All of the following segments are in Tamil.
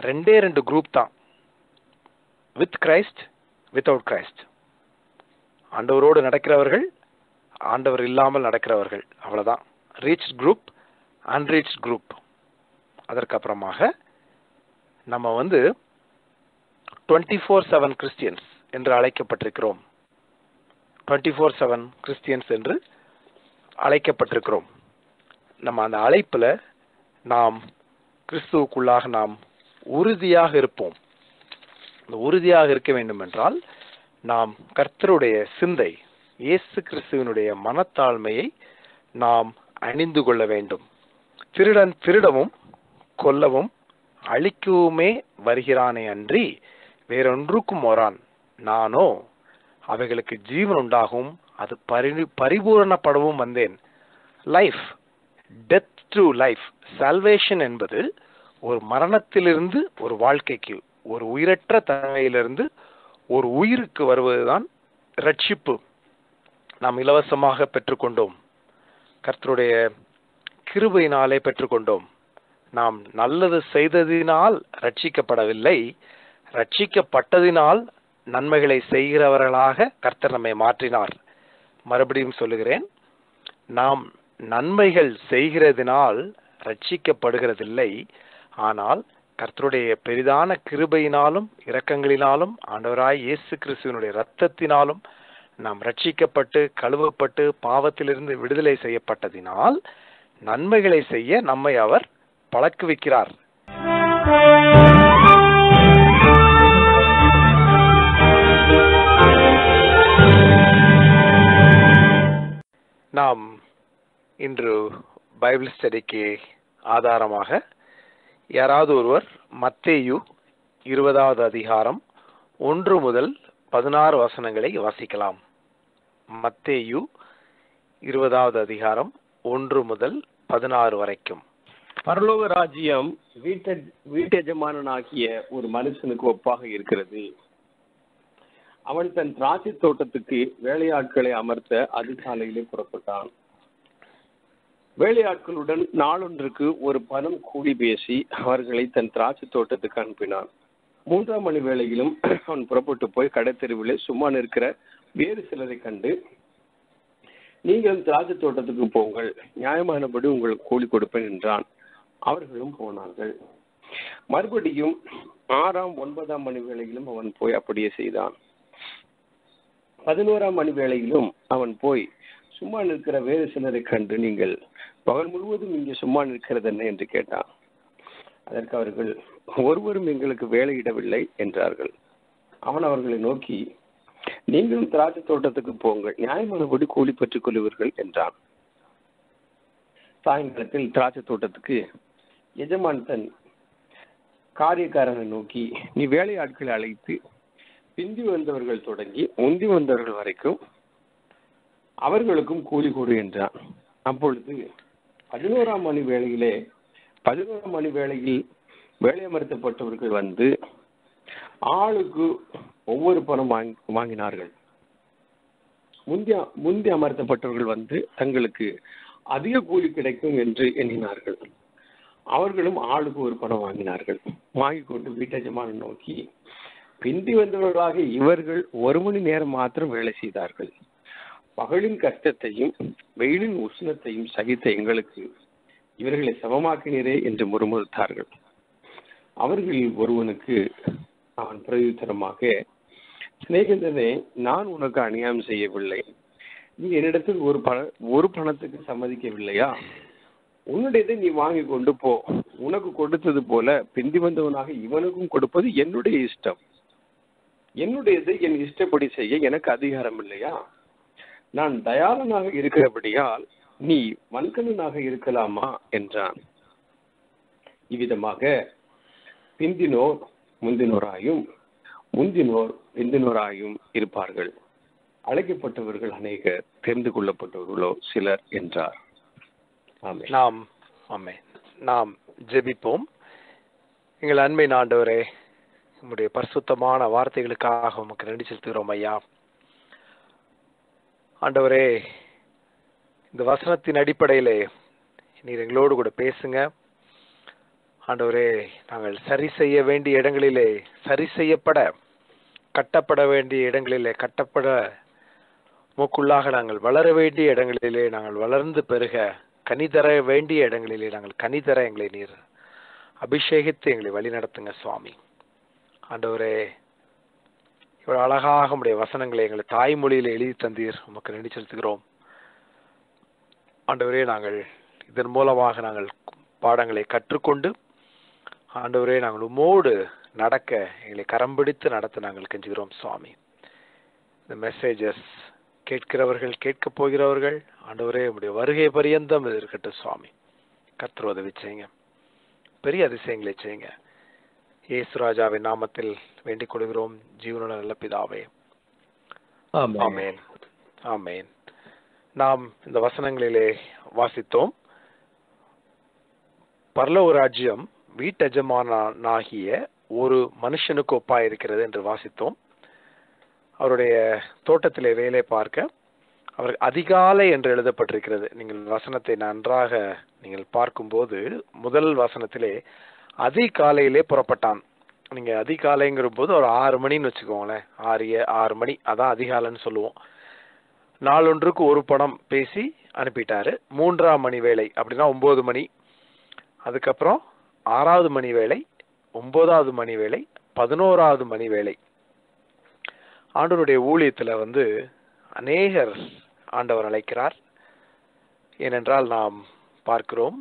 ரெண்டே ரெண்டு குரூப் தான் வித் கிரைஸ்ட் வித்தவுட் கிரைஸ்ட் ஆண்டவரோடு நடக்கிறவர்கள் ஆண்டவர் இல்லாமல் நடக்கிறவர்கள் அவ்வளவுதான் ரீச் குரூப் அன்ரீச் குரூப் அதற்கப்புறமாக நம்ம வந்து டுவெண்ட்டி ஃபோர் செவன் கிறிஸ்டியன்ஸ் என்று அழைக்கப்பட்டிருக்கிறோம் டுவெண்ட்டி ஃபோர் செவன் கிறிஸ்டியன்ஸ் என்று அழைக்கப்பட்டிருக்கிறோம் நம்ம அந்த அழைப்புல நாம் கிறிஸ்துவுக்குள்ளாக நாம் உறுதியாக இருப்போம் அந்த உறுதியாக இருக்க வேண்டும் என்றால் நாம் கர்த்தருடைய சிந்தை இயேசு கிறிஸ்துவனுடைய மனத்தாழ்மையை நாம் அணிந்து கொள்ள வேண்டும் திருடன் திருடவும் கொல்லவும் அழிக்கவுமே வருகிறானே அன்றி வேறொன்றுக்கும் வரான் நானோ அவைகளுக்கு ஜீவன் உண்டாகும் அது பரி பரிபூரணப்படவும் வந்தேன் life death to life salvation என்பது ஒரு மரணத்திலிருந்து ஒரு வாழ்க்கைக்கு ஒரு உயிரற்ற தன்மையிலிருந்து ஒரு உயிருக்கு வருவதுதான் ரட்சிப்பு நாம் இலவசமாக பெற்றுக்கொண்டோம் கர்த்தருடைய கிருபையினாலே பெற்றுக்கொண்டோம் நாம் நல்லது செய்ததினால் ரட்சிக்கப்படவில்லை ரட்சிக்கப்பட்டதினால் நன்மைகளை செய்கிறவர்களாக கர்த்தர் நம்மை மாற்றினார் மறுபடியும் சொல்லுகிறேன் நாம் நன்மைகள் செய்கிறதினால் ரட்சிக்கப்படுகிறதில்லை ஆனால் கர்த்தருடைய பெரிதான கிருபையினாலும் இரக்கங்களினாலும் ஆண்டவராய் இயேசு கிறிஸ்துவனுடைய இரத்தத்தினாலும் நாம் ரட்சிக்கப்பட்டு கழுவப்பட்டு பாவத்திலிருந்து விடுதலை செய்யப்பட்டதினால் நன்மைகளை செய்ய நம்மை அவர் பழக்குவிக்கிறார் நாம் இன்று பைபிள் ஸ்டடிக்கு ஆதாரமாக யாராவது ஒருவர் மத்தேயு இருபதாவது அதிகாரம் ஒன்று முதல் பதினாறு வசனங்களை வாசிக்கலாம் மத்தேயு இருபதாவது அதிகாரம் ஒன்று முதல் பதினாறு வரைக்கும் பரலோக ராஜ்யம் வீட்ட வீட்டெஜமானனாகிய ஒரு மனுஷனுக்கு ஒப்பாக இருக்கிறது அவன் தன் திராட்சை தோட்டத்துக்கு வேலையாட்களை அமர்த்த அதிகாலையிலே புறப்பட்டான் வேலையாட்களுடன் நாளொன்றுக்கு ஒரு பணம் கூலி பேசி அவர்களை தன் திராட்சை தோட்டத்துக்கு அனுப்பினான் மூன்றாம் மணி வேளையிலும் அவன் புறப்பட்டு போய் கடைத்தெருவிலே சும்மா நிற்கிற வேறு சிலரை கண்டு நீங்களும் திராட்சை தோட்டத்துக்கு போங்கள் நியாயமானபடி உங்களுக்கு கூலி கொடுப்பேன் என்றான் அவர்களும் போனார்கள் மறுபடியும் ஆறாம் ஒன்பதாம் மணி வேளையிலும் அவன் போய் அப்படியே செய்தான் பதினோராம் மணி வேளையிலும் அவன் போய் சும்மா நிற்கிற வேறு சிலரை கண்டு நீங்கள் பகல் முழுவதும் இங்கே சும்மா நிற்கிறது என்ன என்று கேட்டான் அதற்கு அவர்கள் ஒருவரும் எங்களுக்கு வேலையிடவில்லை என்றார்கள் அவன் அவர்களை நோக்கி நீங்களும் திராட்சை தோட்டத்துக்கு போங்கள் நியாயமானபடி கூலி பெற்றுக் கொள்வீர்கள் என்றான் சாயங்காலத்தில் திராட்சை தோட்டத்துக்கு எஜமான் தன் காரியக்காரனை நோக்கி நீ வேலையாட்களை அழைத்து பிந்தி வந்தவர்கள் தொடங்கி முந்தி வந்தவர்கள் வரைக்கும் அவர்களுக்கும் கூலி கொடு என்றான் அப்பொழுது பதினோராம் மணி வேளையிலே பதினோராம் மணி வேளையில் வேலையமர்த்தப்பட்டவர்கள் வந்து ஆளுக்கு ஒவ்வொரு பணம் வாங்கி வாங்கினார்கள் முந்தைய முந்தி அமர்த்தப்பட்டவர்கள் வந்து தங்களுக்கு அதிக கூலி கிடைக்கும் என்று எண்ணினார்கள் அவர்களும் ஆளுக்கு ஒரு பணம் வாங்கினார்கள் வாங்கி கொண்டு வீட்டஜமான நோக்கி பிந்தி வந்தவர்களாக இவர்கள் ஒரு மணி நேரம் மாத்திரம் வேலை செய்தார்கள் பகலின் கஷ்டத்தையும் வெயிலின் உஷ்ணத்தையும் சகித்த எங்களுக்கு இவர்களை சமமாக்கினரே என்று முறுமுறுத்தார்கள் அவர்களில் ஒருவனுக்கு அவன் பிரயுத்தரமாக சிநேகிதனே நான் உனக்கு அநியாயம் செய்யவில்லை நீ என்னிடத்தில் ஒரு பண ஒரு பணத்துக்கு சம்மதிக்கவில்லையா உன்னுடையதை நீ வாங்கி கொண்டு போ உனக்கு கொடுத்தது போல பிந்தி வந்தவனாக இவனுக்கும் கொடுப்பது என்னுடைய இஷ்டம் என்னுடையதை என் இஷ்டப்படி செய்ய எனக்கு அதிகாரம் இல்லையா நான் தயாளனாக இருக்கிறபடியால் நீ வன்கணனாக இருக்கலாமா என்றான் இவ்விதமாக பிந்தினோர் முந்தினோராயும் முந்தினோர் பிந்தினோராயும் இருப்பார்கள் அழைக்கப்பட்டவர்கள் அநேகர் தெரிந்து கொள்ளப்பட்டவர்களோ சிலர் என்றார் ஆமென் நாம் ஆமே நாம் ஜெபிப்போம் எங்கள் அன்பை ஆண்டவரே உம்முடைய பரிசுத்தமான வார்த்தைகளுக்காக உமக்கு நன்றி செலுத்துகிறோம் ஐயா ஆண்டவரே இந்த வசனத்தின் அடிப்படையிலே நீர் எங்களோடு கூட பேசுங்க ஆண்டவரே நாங்கள் சரி செய்ய வேண்டிய இடங்களிலே சரி செய்யப்பட கட்டப்பட வேண்டிய இடங்களிலே கட்டப்பட மூக்குள்ளாக நாங்கள் வளர வேண்டிய இடங்களிலே நாங்கள் வளர்ந்து பெருக கனி தர வேண்டிய இடங்களிலே நாங்கள் கனி தர எங்களை நீர் அபிஷேகித்து எங்களை வழி நடத்துங்க சுவாமி ஆண்டவரே இவ்வளவு அழகாக உடைய வசனங்களை எங்களை தாய்மொழியில எழுதி தந்தீர் உமக்கு நன்றி செலுத்துகிறோம் ஆண்டவரே நாங்கள் இதன் மூலமாக நாங்கள் பாடங்களை கற்றுக்கொண்டு ஆண்டவரே நாங்கள் உமோடு நடக்க எங்களை கரம் பிடித்து நடத்த நாங்கள் கெஞ்சுகிறோம் சுவாமி இந்த மெசேஜஸ் கேட்கிறவர்கள் கேட்கப் போகிறவர்கள் ஆண்டவரே உடைய வருகை பரியந்தம் இது இருக்கட்டும் சுவாமி கர்த்தர் உதவி செய்யுங்க பெரிய அதிசயங்களை செய்யுங்க இயேசுராஜாவின் நாமத்தில் வேண்டிக் கொள்கிறோம் ஜீவனுள்ள நல்ல பிதாவே ஆமேன் ஆமேன் நாம் இந்த வசனங்களிலே வாசித்தோம் பரலோக ராஜ்யம் வீட்டெஜமானாகிய ஒரு மனுஷனுக்கு ஒப்பாயிருக்கிறது என்று வாசித்தோம் அவருடைய தோட்டத்திலே வேலை பார்க்க அவர் அதிகாலை என்று எழுதப்பட்டிருக்கிறது நீங்கள் வசனத்தை நன்றாக நீங்கள் பார்க்கும்போது முதல் வசனத்திலே அதிகாலையிலே புறப்பட்டான் நீங்க அதிகாலைங்கிற போது ஒரு ஆறு மணின்னு வச்சுக்கோங்களேன் ஆறு ஏ- ஆறு மணி அதான் அதிகாலைன்னு சொல்லுவோம் நாளொன்றுக்கு ஒரு படம் பேசி அனுப்பிட்டாரு மூன்றாம் மணி வேலை அப்படின்னா ஒன்பது மணி அதுக்கப்புறம் ஆறாவது மணி வேலை ஒன்பதாவது மணி வேலை பதினோராவது மணி வேலை ஆண்டவருடைய ஊழியத்துல வந்து அநேகர் ஆண்டவர் அழைக்கிறார் ஏனென்றால் நாம் பார்க்கிறோம்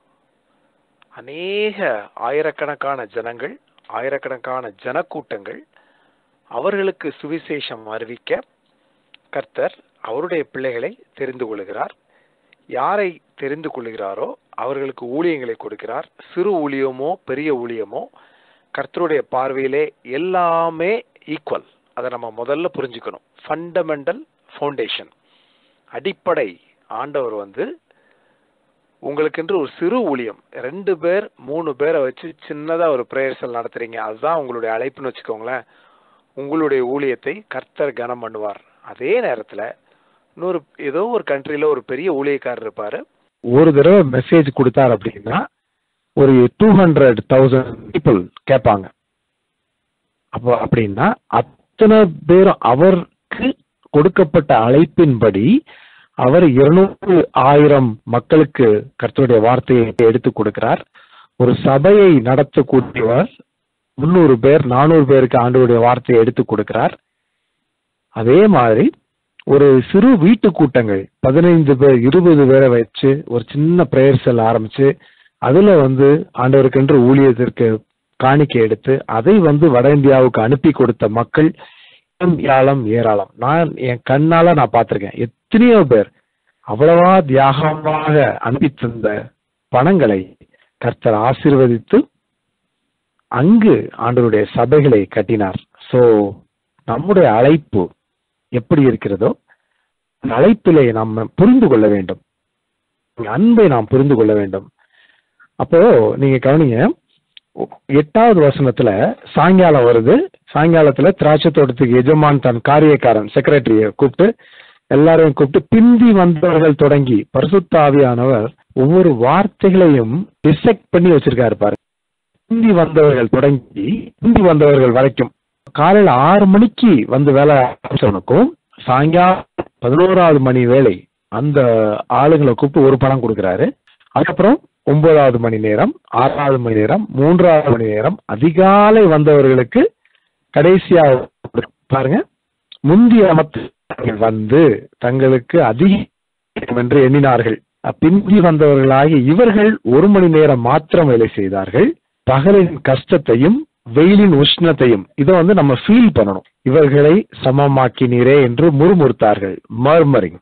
அநேக ஆயிரக்கணக்கான ஜனங்கள் ஆயிரக்கணக்கான ஜனக்கூட்டங்கள் அவர்களுக்கு சுவிசேஷம் அறிவிக்க கர்த்தர் அவருடைய பிள்ளைகளை தெரிந்து கொள்கிறார் யாரை தெரிந்து கொள்கிறாரோ அவர்களுக்கு ஊழியங்களை கொடுக்கிறார் சிறு ஊழியமோ பெரிய ஊழியமோ கர்த்தருடைய பார்வையிலே எல்லாமே ஈக்குவல் அதை நம்ம முதல்ல புரிஞ்சுக்கணும் ஃபண்டமெண்டல் ஃபவுண்டேஷன் அடிப்படை ஆண்டவர் வந்து உங்களுக்கென்று ஒரு சிறு ஊழியம் ரெண்டு பேர் மூணு பேரை வச்சு சின்னதா ஒரு பிரேயர்சல் நடத்துறீங்க அதுதான் உங்களுடைய அழைப்புன்னு வச்சுக்கோங்களேன் உங்களுடைய ஊழியத்தை கர்த்தர் கனம் பண்ணுவார் அதே நேரத்துல இன்னொரு ஏதோ ஒரு கண்ட்ரில ஒரு பெரிய ஊழியக்காரர் இருப்பாரு ஒரு தடவை மெசேஜ் கொடுத்தார் அப்படின்னா ஒரு டூ ஹண்ட்ரட் தௌசண்ட் பீப்புள் கேட்பாங்க அப்போ அப்படின்னா அத்தனை பேரும் அவருக்கு கொடுக்கப்பட்ட அழைப்பின்படி அவர் இருநூறு ஆயிரம் மக்களுக்கு கர்த்தருடைய வார்த்தையை எடுத்து கொடுக்கிறார் ஒரு சபையை நடத்தக்கூடியவர் முன்னூறு பேர் நானூறு பேருக்கு ஆண்டவருடைய வார்த்தையை எடுத்து கொடுக்கிறார் அதே மாதிரி ஒரு சிறு வீட்டு கூட்டங்கள் பதினைந்து பேர் இருபது பேரை வச்சு ஒரு சின்ன பிரேயர் செல் ஆரம்பிச்சு அதுல வந்து ஆண்டவருக்கென்று ஊழியத்திற்கு காணிக்கை எடுத்து அதை வந்து வட இந்தியாவுக்கு அனுப்பி கொடுத்த மக்கள் ஏராளம் ஏராளம் நான் என் கண்ணால நான் பார்த்திருக்கேன் எத்தனையோ பேர் அவ்வளவா தியாகமாக அனுப்பி தந்த பணங்களை கர்த்தர் ஆசீர்வதித்து அங்கு ஆண்டவருடைய சபைகளை கட்டினார் சோ நம்முடைய அழைப்பு எப்படி இருக்கிறதோ அந்த அழைப்பிலே நாம் புரிந்து கொள்ள வேண்டும் அன்பை நாம் புரிந்து கொள்ள வேண்டும் அப்போ நீங்க கவனிங்க எட்டாவது வசனத்துல சாயங்காலம் வருது சாயங்காலத்துல திராட்சை தோட்டத்துக்கு எஜமான் தன் காரியக்காரன் செக்ரட்டரிய கூப்பிட்டு எல்லாரையும் கூப்பிட்டு பிந்தி வந்தவர்கள் தொடங்கி பரிசுத்தாவியானவர் ஒவ்வொரு வார்த்தைகளையும் டிசெக்ட் பண்ணி வச்சிருக்காரு பாரு பிந்தி வந்தவர்கள் தொடங்கி பிந்தி வந்தவர்கள் வரைக்கும் காலையில ஆறு மணிக்கு வந்து வேலை ஆரம்பிச்சவனுக்கும் சாயங்காலம் பதினோராவது மணி வேலை அந்த ஆளுங்களை கூப்பிட்டு ஒரு பணம் கொடுக்குறாரு அதுக்கப்புறம் ஒன்பதாவது மணி நேரம் ஆறாவது மணி நேரம் மூன்றாவது மணி நேரம் அதிகாலை வந்தவர்களுக்கு கடைசியா பாருங்க முந்தைய அமர்த்தவர்கள் வந்து தங்களுக்கு அதிகம் என்று எண்ணினார்கள் பிந்தி வந்தவர்களாகி இவர்கள் ஒரு மணி நேரம் மாத்திரம் வேலை செய்தார்கள் பகலின் கஷ்டத்தையும் வெயிலின் உஷ்ணத்தையும் இதை வந்து நம்ம ஃபீல் பண்ணணும் இவர்களை சமமாக்கினீரே என்று முறுமுறுத்தார்கள் மர்மரிங்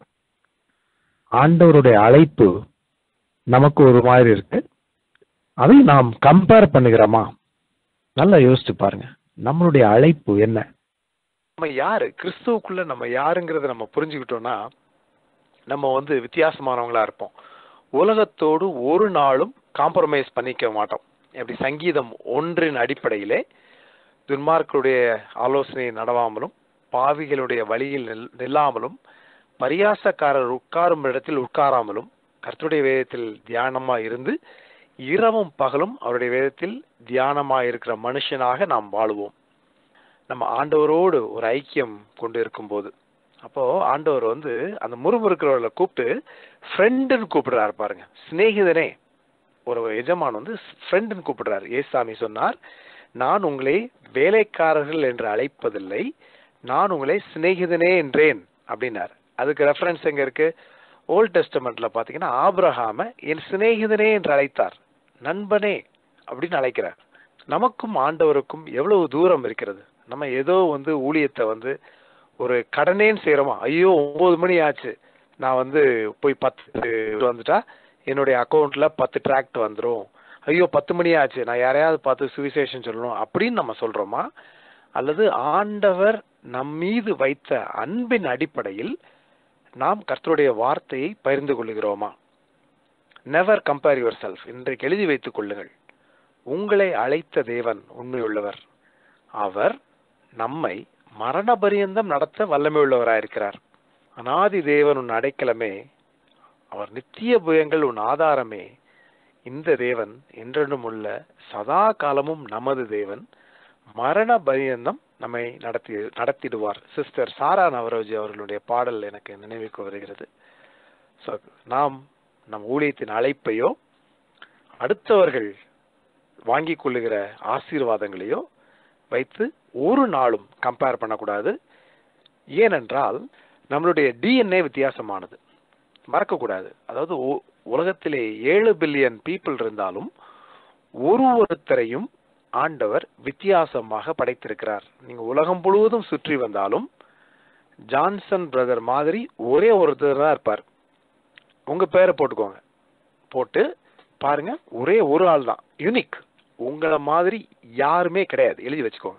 ஆண்டவருடைய அழைப்பு நமக்கு ஒரு மாதிரி இருக்கு அதை நாம் கம்பேர் பண்ணுகிறோமா நல்லா யோசிச்சு பாருங்க நம்மளுடைய அழைப்பு என்ன நம்ம யாரு கிறிஸ்துவுக்குள்ள நம்ம யாருங்கிறத நம்ம புரிஞ்சுக்கிட்டோம்னா நம்ம வந்து வித்தியாசமானவங்களா இருப்போம் உலகத்தோடு ஒரு நாளும் காம்ப்ரமைஸ் பண்ணிக்க மாட்டோம் எப்படி சங்கீதம் ஒன்றின் அடிப்படையிலே துன்மார்க்கருடைய ஆலோசனை நடவாமலும் பாவிகளுடைய வழியில் நில்- நில்லாமலும் பரியாசக்காரர் உட்காரும் இடத்தில் உட்காராமலும் கர்த்தருடைய வேதத்தில் தியானமா இருந்து இரவும் பகலும் அவருடைய வேதத்தில் தியானமாக இருக்கிற மனுஷனாக நாம் வாழுவோம் நம்ம ஆண்டவரோடு ஒரு ஐக்கியம் கொண்டு இருக்கும்போது அப்போ ஆண்டவர் வந்து அந்த முறுமுறுக்கிறவர்களை கூப்பிட்டு ஃப்ரெண்டுன்னு கூப்பிடுறாரு பாருங்க சிநேகிதனே ஒரு எஜமான் வந்து ஃப்ரெண்டுன்னு கூப்பிடுறாரு ஏசாமி சொன்னார் நான் உங்களை வேலைக்காரர்கள் என்று அழைப்பதில்லை நான் உங்களை சிநேகிதனே என்றேன் அப்படின்னார் அதுக்கு ரெஃபரன்ஸ் எங்க இருக்கு ஓல்ட் டெஸ்டமெண்ட்ல பாத்தீங்கன்னா ஆபிரஹாம என் சிநேகிதனே என்று அழைத்தார் நண்பனே அப்படின்னு அழைக்கிறார் நமக்கும் ஆண்டவருக்கும் எவ்வளவு தூரம் இருக்கிறது நம்ம ஏதோ வந்து ஊழியத்தை வந்து ஒரு கடனேன்னு செய்யறோமா ஐயோ ஒன்பது மணி ஆச்சு நான் வந்து போய் பத்து வந்துட்டா என்னுடைய அக்கௌண்ட்ல பத்து டிராக்ட் வந்துரும் ஐயோ பத்து மணி ஆச்சு நான் யாரையாவது பார்த்து சுவிசேஷன் சொல்லணும் அப்படின்னு நம்ம சொல்றோமா அல்லது ஆண்டவர் நம் மீது வைத்த அன்பின் அடிப்படையில் நாம் கர்த்தருடைய வார்த்தையை பகிர்ந்து கொள்கிறோமா நெவர் கம்பேர் யுவர் செல்ஃப் இன்றைக்கு எழுதி வைத்துக் கொள்ளுங்கள் உங்களை அழைத்த தேவன் உண்மையுள்ளவர் அவர் நம்மை மரண பரியந்தம் நடத்த வல்லமை உள்ளவராயிருக்கிறார் அனாதி தேவன் உன் அடைக்கலமே அவர் நித்திய புயங்கள் உன் ஆதாரமே இந்த தேவன் என்றென்றும் உள்ள சதா காலமும் நமது தேவன் மரண பரியந்தம் நம்மை நடத்தி நடத்திடுவார் சிஸ்டர் சாரா நவரோஜி அவர்களுடைய பாடல் எனக்கு நினைவுக்கு வருகிறது ஸோ நாம் நம் ஊழியத்தின் அழைப்பையோ அடுத்தவர்கள் வாங்கிக் கொள்ளுகிற ஆசீர்வாதங்களையோ வைத்து ஒரு நாளும் கம்பேர் பண்ணக்கூடாது ஏனென்றால் நம்மளுடைய டிஎன்ஏ வித்தியாசமானது மறக்கக்கூடாது அதாவது உ- உலகத்திலே ஏழு பில்லியன் பீப்புள் இருந்தாலும் ஒரு ஒருத்தரையும் ஆண்டவர் வித்தியாசமாக படைத்திருக்கிறார் நீங்க உலகம் முழுவதும் சுற்றி வந்தாலும் ஜான்சன் பிரதர் மாதிரி ஒரே ஒருத்தர் தான் இருப்பார் உங்க பேரை போட்டுக்கோங்க போட்டு பாருங்க ஒரே ஒரு ஆள் தான் யூனிக் உங்களை மாதிரி யாருமே கிடையாது எழுதி வச்சுக்கோங்க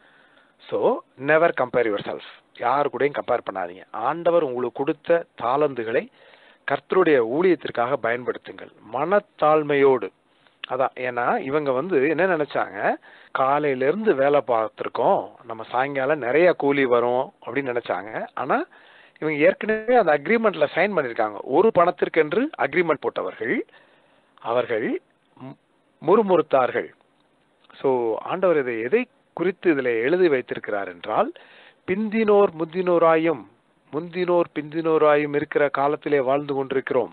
so never compare yourself யாரு கூடயும் கம்பேர் பண்ணாதீங்க ஆண்டவர் உங்களுக்கு கொடுத்த தாளந்துகளை கர்த்தருடைய ஊழியத்திற்காக பயன்படுத்துங்கள் மனத்தாழ்மையோடு அதான் ஏன்னா இவங்க வந்து என்ன நினைச்சாங்க காலையில இருந்து வேலை பார்த்துருக்கோம் நம்ம சாயங்காலம் நிறைய கூலி வரும் அப்படின்னு நினைச்சாங்க ஆனா இவங்க ஏற்கனவே அந்த அக்ரிமெண்ட்ல சைன் பண்ணிருக்காங்க ஒரு பணத்திற்கென்று அக்ரிமெண்ட் போட்டவர்கள் அவர்கள் மு- முறுமுறுத்தார்கள் சோ ஆண்டவர் இதை எதை குறித்து இதில் எழுதி வைத்திருக்கிறார் என்றால் பிந்தினோர் முந்தினோராயும் முந்தினோர் பிந்தினோராயும் இருக்கிற காலத்திலே வாழ்ந்து கொண்டிருக்கிறோம்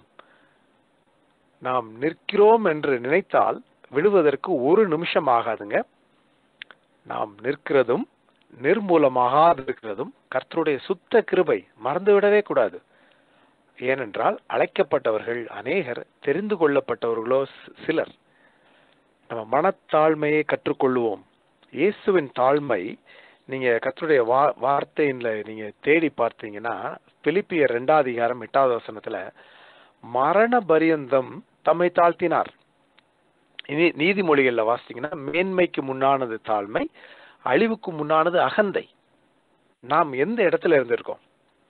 நாம் நிற்கிறோம் என்று நினைத்தால் விழுவதற்கு ஒரு நிமிஷம் ஆகாதுங்க நாம் நிற்கிறதும் நிர்மூலமாகாது இருக்கிறதும் கர்த்தருடைய சுத்த கிருபை மறந்துவிடவே கூடாது ஏனென்றால் அழைக்கப்பட்டவர்கள் அநேகர் தெரிந்து கொள்ளப்பட்டவர்களோ சி- சிலர் நம்ம மனத்தாழ்மையை கற்றுக்கொள்வோம் இயேசுவின் தாழ்மை நீங்க கர்த்தருடைய வா வார்த்தையில நீங்க தேடி பார்த்தீங்கன்னா பிலிப்பியர் ரெண்டாவது அதிகாரம் எட்டாவது வசனத்துல மரண பரியந்தம் தம்மை தாழ்த்தினார் இனி நீதிமொழிகள்ல வாசித்தீங்கன்னா மேன்மைக்கு முன்னானது தாழ்மை அழிவுக்கு முன்னானது அகந்தை நாம் எந்த இடத்துல இருந்திருக்கோம்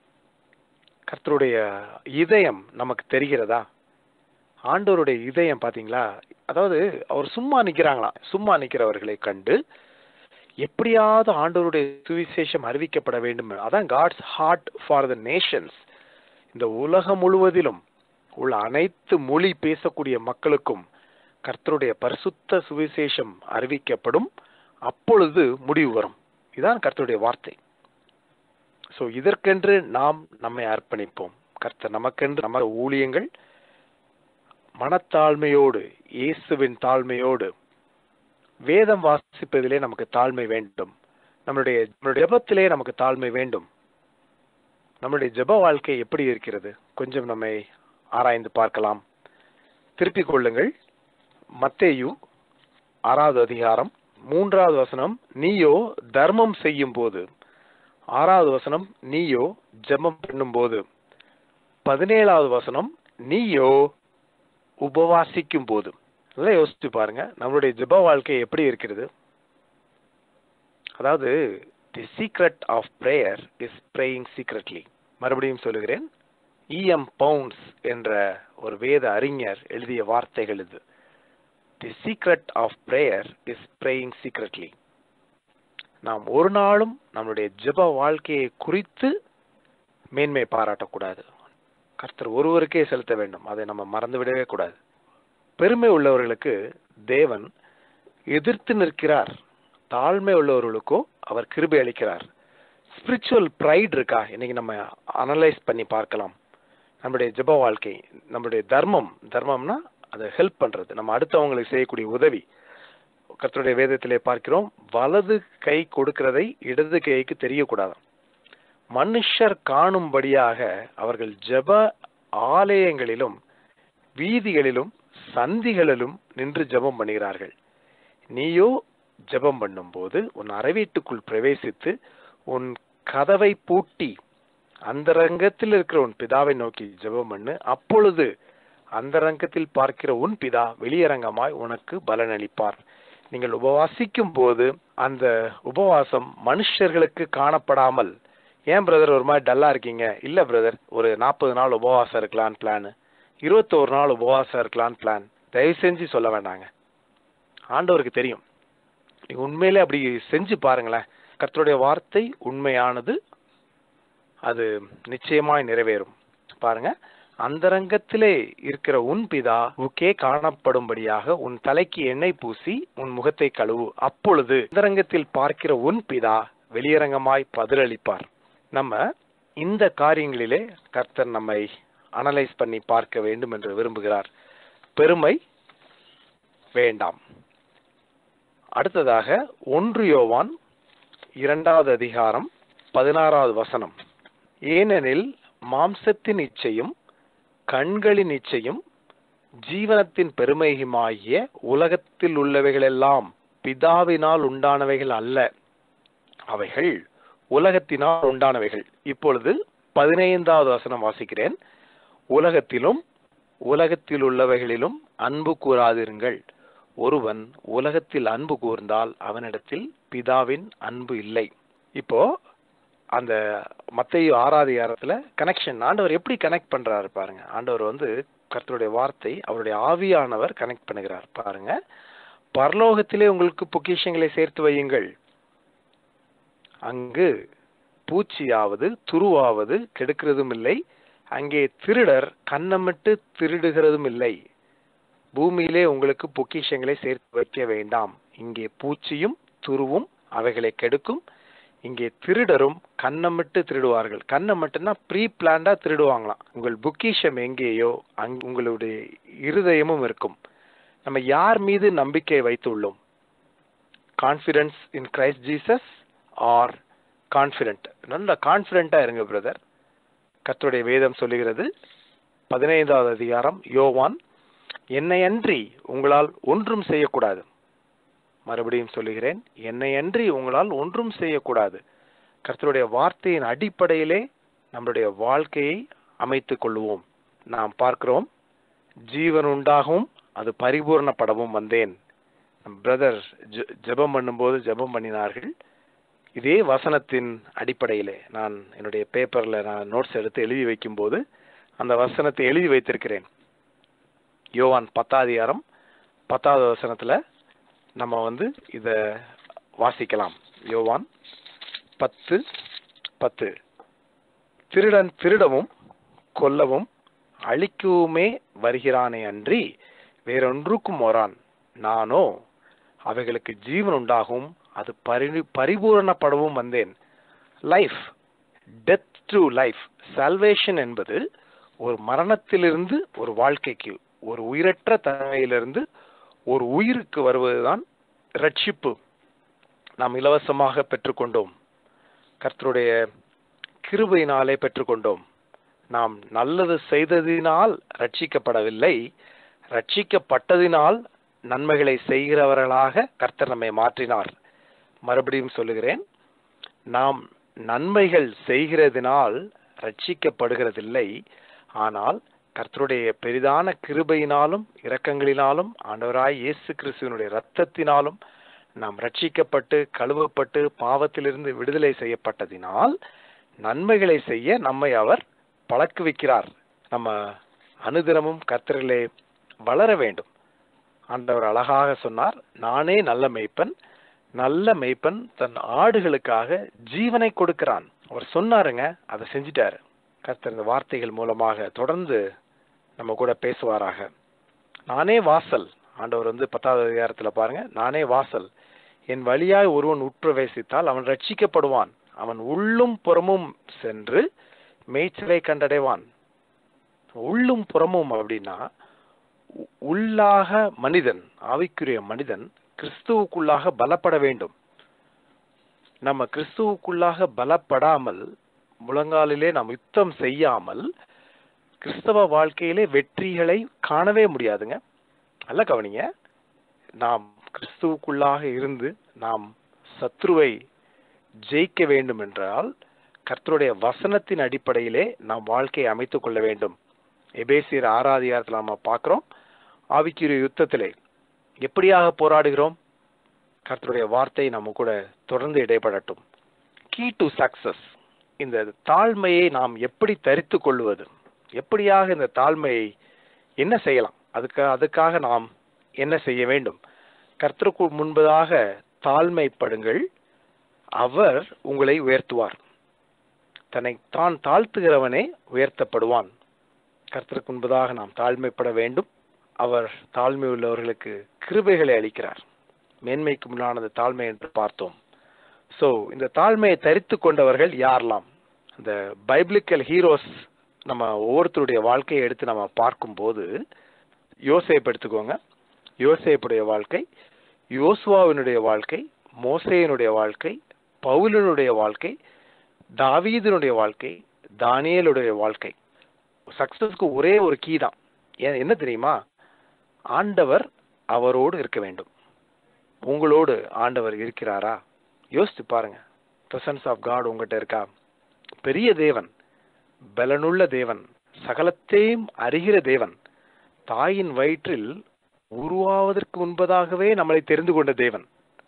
கர்த்தருடைய இதயம் நமக்கு தெரிகிறதா ஆண்டவருடைய இதயம் பாத்தீங்களா அதாவது அவர் சும்மா நிக்கிறாங்களா சும்மா நிக்கிறவர்களை கண்டு எப்படியாவது ஆண்டவருடைய சுவிசேஷம் அறிவிக்கப்பட வேண்டும் அதான் God's heart for the nations இந்த உலகம் முழுவதிலும் உள்ள அனைத்து மொழி பேசக்கூடிய மக்களுக்கும் கர்த்தருடைய பரிசுத்த சுவிசேஷம் அறிவிக்கப்படும் அப்பொழுது முடிவு வரும் இதான் கர்த்தருடைய வார்த்தை சோ இதற்கென்று நாம் நம்மை அர்ப்பணிப்போம் கர்த்தர் நமக்கென்று நம்ம ஊழியங்கள் மனத்தாழ்மையோடு இயேசுவின் தாழ்மையோடு வேதம் வாசிப்பதிலே நமக்கு தாழ்மை வேண்டும் நம்மளுடைய நம்மளுடைய ஜெபத்திலே நமக்கு தாழ்மை வேண்டும் நம்மளுடைய ஜெப வாழ்க்கை எப்படி இருக்கிறது கொஞ்சம் நம்மை ஆராய்ந்து பார்க்கலாம் திருப்பிக் கொள்ளுங்கள் மத்தேயு ஆறாவது அதிகாரம் மூன்றாவது வசனம் நீயோ தர்மம் செய்யும் போது ஆறாவது வசனம் நீயோ ஜெபம் பண்ணும்போது பதினேழாவது வசனம் நீயோ உபவாசிக்கும் போது நல்லா யோசிச்சு பாருங்க நம்மளுடைய ஜெப வாழ்க்கை எப்படி இருக்கிறது அதாவது the secret of prayer is praying secretly மறுபடியும் சொல்லுகிறேன் இஎம் பவுன்ஸ் என்ற ஒரு வேத அறிஞர் எழுதிய வார்த்தைகள் இது the secret of prayer is praying secretly நாம் ஒரு நாளும் நம்மளுடைய ஜெப வாழ்க்கையை குறித்து மேன்மை பாராட்டக்கூடாது கர்த்தர் ஒருவருக்கே செலுத்த வேண்டும் அதை நம்ம மறந்து விடவே கூடாது பெருமை உள்ளவர்களுக்கு தேவன் எதிர்த்து நிற்கிறார் தாழ்மை உள்ளவர்களுக்கோ அவர் கிருபை அளிக்கிறார் ஸ்பிரிச்சுவல் ப்ரைட் இருக்கா இன்னைக்கு நம்ம அனலைஸ் பண்ணி பார்க்கலாம் நம்முடைய ஜெப வாழ்க்கை நம்முடைய தர்மம் தர்மம்னா அதை ஹெல்ப் பண்றது நம்ம அடுத்தவங்களுக்கு செய்யக்கூடிய உதவி கர்த்தருடைய வேதத்திலே பார்க்கிறோம் வலது கை கொடுக்கிறதை இடது கைக்கு தெரியக்கூடாதாம் மனுஷர் காணும்படியாக அவர்கள் ஜெப ஆலயங்களிலும் வீதிகளிலும் சந்திகளிலும் நின்று ஜெபம் பண்ணுகிறார்கள் நீயோ ஜெபம் பண்ணும்போது உன் அறைவீட்டுக்குள் பிரவேசித்து உன் கதவை பூட்டி அந்தரங்கத்தில் இருக்கிற உன் பிதாவை நோக்கி ஜெபம் பண்ணு அப்பொழுது அந்தரங்கத்தில் பார்க்கிற உன் பிதா வெளியரங்கமாய் உனக்கு பலனளிப்பார் நீங்கள் உபவாசிக்கும் போது அந்த உபவாசம் மனுஷர்களுக்கு காணப்படாமல் ஏன் பிரதர் ஒரு மாதிரி டல்லா இருக்கீங்க இல்ல பிரதர் ஒரு நாற்பது நாள் உபவாசம் இருக்கலான்னு பிளான் இருபத்தோரு நாள் உபவாசம் இருக்கலான்னு பிளான் தயவு செஞ்சு சொல்ல வேண்டாங்க ஆண்டவருக்கு தெரியும் நீங்க உண்மையிலே அப்படி செஞ்சு பாருங்களேன் கர்த்தருடைய வார்த்தை உண்மையானது அது நிச்சயமாய் நிறைவேறும் பாருங்க அந்தரங்கத்திலே இருக்கிற உன் பிதா உக்கே காணப்படும்படியாக உன் தலைக்கு எண்ணெய் பூசி உன் முகத்தை கழுவு அப்பொழுது அந்தரங்கத்தில் பார்க்கிற உன் பிதா வெளியரங்கமாய் பதிலளிப்பார் நம்ம இந்த காரியங்களிலே கர்த்தர் நம்மை அனலைஸ் பண்ணி பார்க்க வேண்டும் என்று விரும்புகிறார் பெருமை வேண்டாம் அடுத்ததாக ஒன்று யோவான் இரண்டாவது அதிகாரம் பதினாறாவது வசனம் ஏனெனில் மாம்சத்தின் இச்சையும் கண்களின் இச்சையும் ஜீவனத்தின் பெருமையுமாகிய உலகத்தில் உள்ளவைகளெல்லாம் பிதாவினால் உண்டானவைகள் அல்ல அவைகள் உலகத்தினால் உண்டானவைகள் இப்பொழுது பதினைந்தாவது வசனம் வாசிக்கிறேன் உலகத்திலும் உலகத்தில் உள்ளவைகளிலும் அன்பு கூறாதிருங்கள் ஒருவன் உலகத்தில் அன்பு கூர்ந்தால் அவனிடத்தில் பிதாவின் அன்பு இல்லை இப்போ அந்த மத்தையு ஆறாதிகாரத்துல கனெக்ஷன் ஆண்டவர் எப்படி கனெக்ட் பண்றாரு பாருங்க ஆண்டவர் வந்து கர்த்தருடைய வார்த்தை அவருடைய ஆவியானவர் கனெக்ட் பண்ணுகிறார் பாருங்க பரலோகத்திலே உங்களுக்கு பொக்கிஷங்களை சேர்த்து வையுங்கள் அங்கு பூச்சியாவது துருவாவது கெடுக்கிறதும் இல்லை அங்கே திருடர் கன்னமிட்டு திருடுகிறதும் இல்லை பூமியிலே உங்களுக்கு பொக்கிஷங்களை சேர்த்து வைக்க வேண்டாம் இங்கே பூச்சியும் துருவும் அவைகளை கெடுக்கும் இங்கே திருடரும் கன்னமிட்டு திருடுவார்கள் கன்னமிட்டுனா ப்ரீ பிளான்டா திருடுவாங்களாம் உங்கள் பொக்கிஷம் எங்கேயோ அங் உங்களுடைய இருதயமும் இருக்கும் நம்ம யார் மீது நம்பிக்கை வைத்துள்ளோம் confidence in Christ Jesus are confident நல்ல கான்ஃபிடென்ட்டா இருங்க பிரதர் கர்த்தருடைய வேதம் சொல்லுகிறது பதினைந்தாவது அதிகாரம் யோவான் என்னை அன்றி உங்களால் ஒன்றும் செய்யக்கூடாது மறுபடியும் சொல்லுகிறேன் என்னை அன்றி உங்களால் ஒன்றும் செய்யக்கூடாது கர்த்தருடைய வார்த்தையின் அடிப்படையிலே நம்முடைய வாழ்க்கையை அமைத்துக் கொள்வோம் நாம் பார்க்கிறோம் ஜீவன் உண்டாகவும் அது பரிபூர்ணப்படவும் வந்தேன் பிரதர் ஜெபம் பண்ணும்போது ஜெபம் பண்ணினார்கள் இதே வசனத்தின் அடிப்படையிலே நான் என்னுடைய பேப்பர்ல நான் நோட்ஸ் எடுத்து எழுதி வைக்கும்போது அந்த வசனத்தை எழுதி வைத்திருக்கிறேன் யோவான் பத்தாதிகாரம் பத்தாவது வசனத்துல நம்ம வந்து இத வாசிக்கலாம் யோவான் பத்து பத்து திருடன் திருடவும் கொல்லவும் அழிக்கவுமே வருகிறானே அன்றி வேறொன்றுக்கும் வரான் நானோ அவைகளுக்கு ஜீவன் உண்டாகும் அது பரி பரிபூரணப்படவும் வந்தேன் life death to life salvation என்பது ஒரு மரணத்திலிருந்து ஒரு வாழ்க்கைக்கு ஒரு உயிரற்ற தன்மையிலிருந்து ஒரு உயிருக்கு வருவதுதான் ரட்சிப்பு நாம் இலவசமாக பெற்றுக்கொண்டோம் கர்த்தருடைய கிருபையினாலே பெற்றுக்கொண்டோம் நாம் நல்லது செய்ததினால் ரட்சிக்கப்படவில்லை ரட்சிக்கப்பட்டதினால் நன்மைகளை செய்கிறவர்களாக கர்த்தர் நம்மை மாற்றினார் மறுபடியும் சொல்லுகிறேன் நாம் நன்மைகள் செய்கிறதினால் ரட்சிக்கப்படுகிறதில்லை ஆனால் கர்த்தருடைய பெரிதான கிருபையினாலும் இரக்கங்களினாலும் ஆண்டவராய் இயேசு கிறிஸ்துவனுடைய இரத்தத்தினாலும் நாம் ரட்சிக்கப்பட்டு கழுவப்பட்டு பாவத்திலிருந்து விடுதலை செய்யப்பட்டதினால் நன்மைகளை செய்ய நம்மை அவர் பழக்குவிக்கிறார் நம்ம அனுதினமும் கர்த்தரிலே வளர வேண்டும் ஆண்டவர் அழகாக சொன்னார் நானே நல்ல மெய்ப்பன் நல்ல மெய்ப்பன் தன் ஆடுகளுக்காக ஜீவனை கொடுக்கிறான் அவர் சொன்னாருங்க அதை செஞ்சிட்டாரு கர்த்தர் இந்த வார்த்தைகள் மூலமாக தொடர்ந்து நம்ம கூட பேசுவாராக நானே வாசல் ஆண்டவர் வந்து பத்தாவது அதிகாரத்துல பாருங்க நானே வாசல் என் வழியாய் ஒருவன் உட்பிரவேசித்தால் அவன் ரட்சிக்கப்படுவான் அவன் உள்ளும் புறமும் சென்று மேய்ச்சலை கண்டடைவான் உள்ளும் புறமும் அப்படின்னா உ- உள்ளாக மனிதன் ஆவிக்குரிய மனிதன் கிறிஸ்துவுக்குள்ளாக பலப்பட வேண்டும் நம்ம கிறிஸ்துவுக்குள்ளாக பலப்படாமல் முழங்காலிலே நாம் யுத்தம் செய்யாமல் கிறிஸ்தவ வாழ்க்கையிலே வெற்றிகளை காணவே முடியாதுங்க நல்ல கவனிங்க நாம் கிறிஸ்துவுக்குள்ளாக இருந்து நாம் சத்ருவை ஜெயிக்க வேண்டும் என்றால் கர்த்தருடைய வசனத்தின் அடிப்படையிலே நாம் வாழ்க்கையை அமைத்துக் கொள்ள வேண்டும் எபேசியர் ஆறாதிகாரத்தில் நாம பார்க்கிறோம் ஆவிக்குரிய யுத்தத்திலே எப்படியாக போராடுகிறோம் கர்த்தருடைய வார்த்தை நம்ம கூட தொடர்ந்து இடைப்படட்டும் கீ டு சக்சஸ் இந்த தாழ்மையை நாம் எப்படி தரித்து கொள்வது எப்படியாக இந்த தாழ்மையை என்ன செய்யலாம் அதுக்கு அதுக்காக நாம் என்ன செய்ய வேண்டும் கர்த்தருக்கு முன்பதாக தாழ்மைப்படுங்கள் அவர் உங்களை உயர்த்துவார் தன்னை தான் தாழ்த்துகிறவனே உயர்த்தப்படுவான் கர்த்தருக்கு முன்பதாக நாம் தாழ்மைப்பட வேண்டும் அவர் தாழ்மை உள்ளவர்களுக்கு கிருபைகளை அளிக்கிறார் மேன்மைக்கு முன்னானது தாழ்மை என்று பார்த்தோம் சோ இந்த தாழ்மையை தரித்து கொண்டவர்கள் யாரெல்லாம் இந்த பைபிளிக்கல் ஹீரோஸ் நம்ம ஒவ்வொருத்தருடைய வாழ்க்கையை எடுத்து நம்ம பார்க்கும்போது யோசேப் எடுத்துக்கோங்க யோசேப்புடைய வாழ்க்கை யோசுவாவினுடைய வாழ்க்கை மோசேயினுடைய வாழ்க்கை பவுலினுடைய வாழ்க்கை தாவீதினுடைய வாழ்க்கை தானியேலுடைய வாழ்க்கை சக்சஸ்க்கு ஒரே ஒரு கீ தான் ஏன் என்ன தெரியுமா ஆண்டவர் அவரோடு இருக்க வேண்டும் உங்களோடு ஆண்டவர் இருக்கிறாரா யோசிச்சு பாருங்க பிரசன்ஸ் ஆஃப் காட் உங்ககிட்ட இருக்கா பெரிய தேவன் பலனுள்ள தேவன் சகலத்தையும் அறிகிற தேவன் தாயின் வயிற்றில் உருவாவதற்கு முன்பதாகவே நம்மளை தெரிந்து கொண்ட தேவன்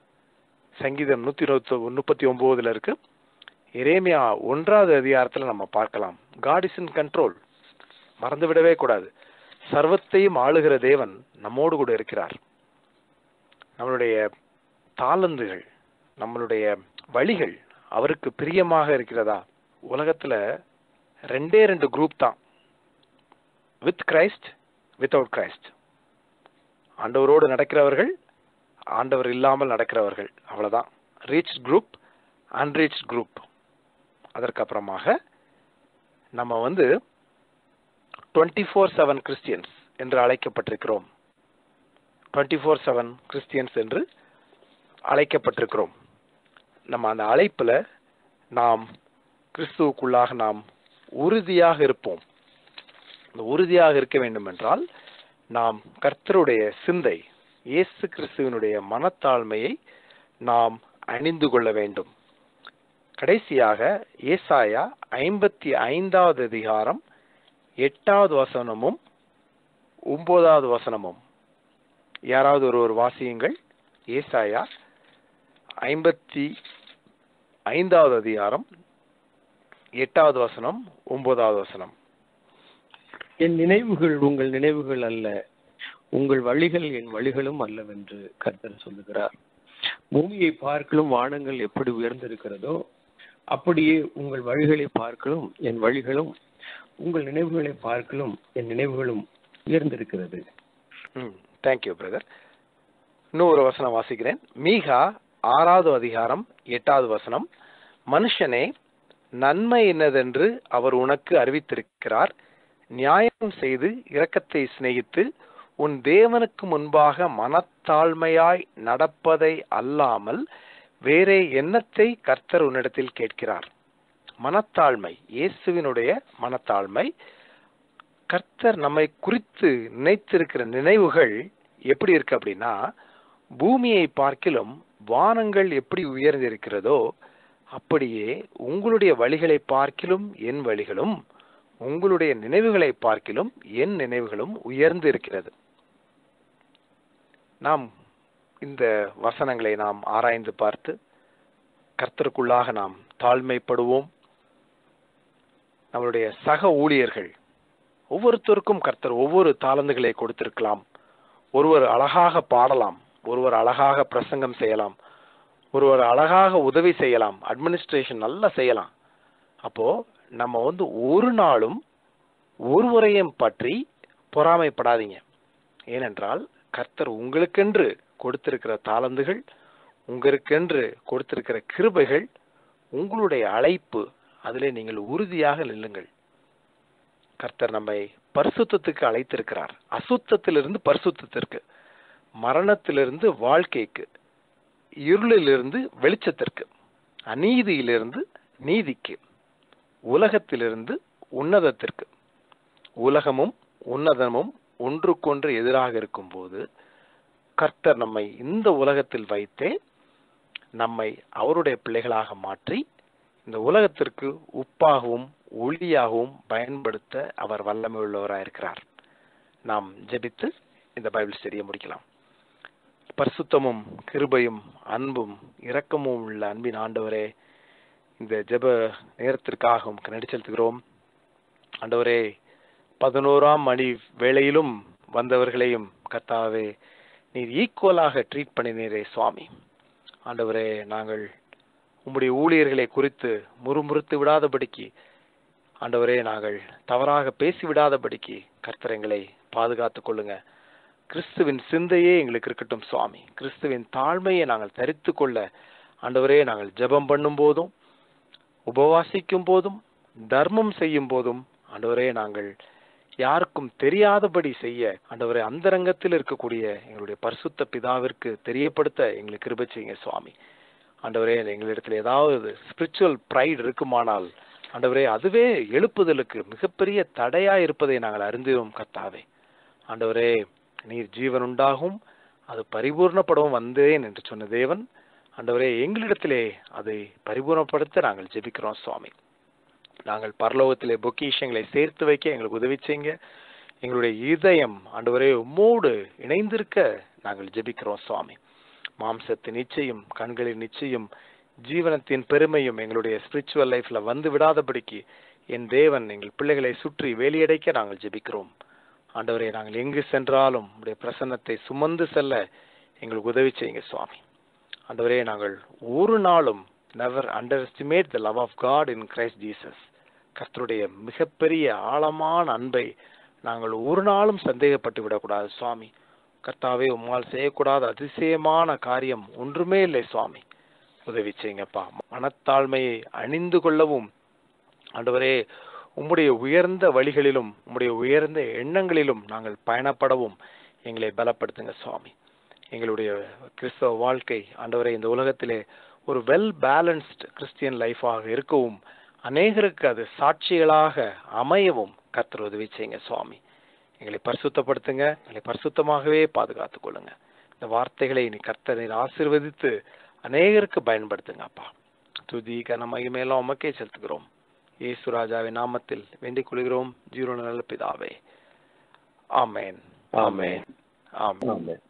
சங்கீதம் நூத்தி இருபத்தி முப்பத்தி ஒன்பதுல இருக்கு எரேமியா ஒன்றாவது அதிகாரத்துல நம்ம பார்க்கலாம் காட் இஸ் இன் கண்ட்ரோல் மறந்து விடவே கூடாது சர்வத்தையும் ஆளுகிற தேவன் நம்மோடு கூட இருக்கிறார் நம்மளுடைய தாளந்துகள் நம்மளுடைய வழிகள் அவருக்கு பிரியமாக இருக்கிறதா உலகத்துல ரெண்டே ரெண்டு குரூப் தான் வித் கிரைஸ்ட் வித்தவுட் கிரைஸ்ட் ஆண்டவரோடு நடக்கிறவர்கள் ஆண்டவர் இல்லாமல் நடக்கிறவர்கள் அவ்வளவுதான் ரீச் குரூப் அன்ரீச் குரூப் அதற்கப்புறமாக நம்ம வந்து டுவெண்ட்டி ஃபோர் செவன் கிறிஸ்டியன்ஸ் என்று அழைக்கப்பட்டிருக்கிறோம் டுவெண்ட்டி ஃபோர் செவன் கிறிஸ்டியன்ஸ் என்று அழைக்கப்பட்டிருக்கிறோம் நம்ம அந்த அழைப்புல நாம் கிறிஸ்துவுக்குள்ளாக நாம் உறுதியாக இருப்போம் இந்த உறுதியாக இருக்க வேண்டும் என்றால் நாம் கர்த்தருடைய சிந்தை இயேசு கிறிஸ்துவனுடைய மனத்தாழ்மையை நாம் அணிந்து கொள்ள வேண்டும் கடைசியாக ஏசாயா ஐம்பத்தி ஐந்தாவது அதிகாரம் எட்டாவது வசனமும் ஒன்பதாவது வசனமும் யாராவது ஒரு ஒரு வாசியுங்கள் ஏசாயா ஐம்பத்தி ஐந்தாவது அதிகாரம் எட்டாவது வசனம் ஒன்பதாவது வசனம் என் நினைவுகள் உங்கள் நினைவுகள் அல்ல உங்கள் வழிகள் என் வழிகளும் அல்லவென்று கர்த்தர் சொல்லுகிறார் பூமியை பார்க்கலும் வானங்கள் எப்படி உயர்ந்திருக்கிறதோ அப்படியே உங்கள் வழிகளை பார்க்கலும் என் வழிகளும் உங்கள் நினைவுகளை பார்க்கலும் என் நினைவுகளும் உயர்ந்திருக்கிறது ம் தேங்க்யூ பிரதர் இன்னொரு வசனம் வாசிக்கிறேன் மீகா ஆறாவது அதிகாரம் எட்டாவது வசனம் மனுஷனே நன்மை என்னதென்று அவர் உனக்கு அறிவித்திருக்கிறார் நியாயம் செய்து இரக்கத்தை சிநேகித்து உன் தேவனுக்கு முன்பாக மனத்தாழ்மையாய் நடப்பதை அல்லாமல் வேறே எண்ணத்தை கர்த்தர் உன்னிடத்தில் கேட்கிறார் மனத்தாழ்மை இயேசுவினுடைய மனத்தாழ்மை கர்த்தர் நம்மை குறித்து நினைத்திருக்கிற நினைவுகள் எப்படி இருக்கு அப்படின்னா பூமியை பார்க்கிலும் வானங்கள் எப்படி உயர்ந்திருக்கிறதோ அப்படியே உங்களுடைய வழிகளை பார்க்கிலும் என் வழிகளும் உங்களுடைய நினைவுகளை பார்க்கிலும் என் நினைவுகளும் உயர்ந்து இருக்கிறது நாம் இந்த வசனங்களை நாம் ஆராய்ந்து பார்த்து கர்த்தருக்குள்ளாக நாம் தாழ்மைப்படுவோம் நம்மளுடைய சக ஊழியர்கள் ஒவ்வொருத்தருக்கும் கர்த்தர் ஒவ்வொரு தாளந்துகளை கொடுத்திருக்கலாம் ஒருவர் அழகாக பாடலாம் ஒருவர் அழகாக பிரசங்கம் செய்யலாம் ஒருவர் அழகாக உதவி செய்யலாம் அட்மினிஸ்ட்ரேஷன் நல்லா செய்யலாம் அப்போ நம்ம வந்து ஒரு நாளும் ஒருவரையும் பற்றி பொறாமைப்படாதீங்க ஏனென்றால் கர்த்தர் உங்களுக்கென்று கொடுத்திருக்கிற தாளந்துகள் உங்களுக்கென்று கொடுத்திருக்கிற கிருபைகள் உங்களுடைய அழைப்பு அதிலே நீங்கள் உறுதியாக நில்லுங்கள் கர்த்தர் நம்மை பரிசுத்தத்துக்கு அழைத்திருக்கிறார் அசுத்தத்திலிருந்து பரிசுத்தத்திற்கு மரணத்திலிருந்து வாழ்க்கைக்கு இருளிலிருந்து வெளிச்சத்திற்கு அநீதியிலிருந்து நீதிக்கு உலகத்திலிருந்து உன்னதத்திற்கு உலகமும் உன்னதமும் ஒன்றுக்கொன்று எதிராக இருக்கும்போது கர்த்தர் நம்மை இந்த உலகத்தில் வைத்தே நம்மை அவருடைய பிள்ளைகளாக மாற்றி இந்த உலகத்திற்கு உப்பாகவும் ஒளியாகவும் பயன்படுத்த அவர் வல்லமை உள்ளவராயிருக்கிறார் நாம் ஜெபித்து இந்த பைபிள் ஸ்டடியை முடிக்கலாம் பரிசுத்தமும் கிருபையும் அன்பும் இரக்கமும் உள்ள அன்பின் ஆண்டவரே இந்த ஜெப நேரத்திற்காக உமக்கு நடி செலுத்துகிறோம் ஆண்டவரே பதினோராம் மணி வேளையிலும் வந்தவர்களையும் கர்த்தாவே நீர் ஈக்குவலாக ட்ரீட் பண்ணினீரே சுவாமி ஆண்டவரே நாங்கள் உம்முடைய ஊழியர்களை குறித்து முறுமுறுத்து விடாதபடிக்கு ஆண்டவரே நாங்கள் தவறாக பேசி விடாதபடிக்கு கர்த்தர் எங்களை பாதுகாத்துக் கொள்ளுங்க கிறிஸ்துவின் சிந்தையே எங்களுக்கு இருக்கட்டும் சுவாமி கிறிஸ்துவின் தாழ்மையை நாங்கள் தரித்து கொள்ள ஆண்டவரே நாங்கள் ஜெபம் பண்ணும் போதும் உபவாசிக்கும் போதும் தர்மம் செய்யும் போதும் ஆண்டவரே நாங்கள் யாருக்கும் தெரியாதபடி செய்ய ஆண்டவரே அந்தரங்கத்தில் இருக்கக்கூடிய எங்களுடைய பரிசுத்த பிதாவிற்கு தெரியப்படுத்த எங்களுக்கு கிருபை செய்யுங்க சுவாமி ஆண்டவரே எங்களிடத்தில் ஏதாவது ஸ்பிரிச்சுவல் ப்ரைட் இருக்குமானால் ஆண்டவரே அதுவே எழுப்புதலுக்கு மிகப்பெரிய தடையா இருப்பதை நாங்கள் அறிந்தோம் கர்த்தாவே ஆண்டவரே நீர் ஜீவன் உண்டாகும் அது பரிபூர்ணப்படவும் வந்தேன் என்று சொன்ன தேவன் ஆண்டவரே எங்களிடத்திலே அதை பரிபூர்ணப்படுத்த நாங்கள் ஜெபிக்கிறோம் சுவாமி நாங்கள் பரலோகத்திலே பொக்கிஷங்களை சேர்த்து வைக்க எங்களுக்கு உதவி செய்யுங்க எங்களுடைய இதயம் ஆண்டவரே உம்மோடு இணைந்திருக்க நாங்கள் ஜெபிக்கிறோம் சுவாமி மாம்சத்தின் நிச்சயம் கண்களின் நிச்சயம் ஜீவனத்தின் பெருமையும் எங்களுடைய ஸ்பிரிச்சுவல் லைஃப்ல வந்து விடாதபடிக்கு என் தேவன் எங்கள் பிள்ளைகளை சுற்றி வேலியடைக்க நாங்கள் ஜெபிக்கிறோம் ஆண்டவரே நாங்கள் எங்கு சென்றாலும் உடைய பிரசன்னத்தை சுமந்து செல்ல எங்களுக்கு உதவி செய்யுங்க சுவாமி ஆண்டவரே நாங்கள் ஒரு நாளும் never underestimate the love of God in Christ Jesus கர்த்தருடைய மிகப்பெரிய ஆழமான அன்பை நாங்கள் ஒரு நாளும் சந்தேகப்பட்டு விடக்கூடாது சுவாமி கர்த்தாவே உம்மால் செய்யக்கூடாத அதிசயமான காரியம் ஒன்றுமே இல்லை சுவாமி உதவி செய்யுங்கப்பா மனத்தாழ்மையை அணிந்து கொள்ளவும் ஆண்டவரே உம்முடைய உயர்ந்த வழிகளிலும் உம்முடைய உயர்ந்த எண்ணங்களிலும் நாங்கள் பயணப்படவும் எங்களை பலப்படுத்துங்க சுவாமி எங்களுடைய கிறிஸ்தவ வாழ்க்கை ஆண்டவரே இந்த உலகத்திலே ஒரு வெல் பேலன்ஸ்ட் கிறிஸ்டியன் லைஃபாக இருக்கவும் அநேகருக்கு அது சாட்சிகளாக அமையவும் கர்த்தர் உதவி செய்யுங்க சுவாமி எங்களை பரிசுத்தப்படுத்துங்க எங்களை பரிசுத்தமாகவே பாதுகாத்துக் கொள்ளுங்க இந்த வார்த்தைகளை நீ கர்த்தரை ஆசீர்வதித்து அநேகருக்கு பயன்படுத்துங்க அப்பா துதி கன மகிமையெல்லாம் உமக்கே செலுத்துகிறோம் இயேசு ராஜாவின் நாமத்தில் வேண்டிக் கொள்கிறோம் ஜீரோன நல்ல பிதாவே ஆமேன் ஆமென் ஆமேன் ஆமென்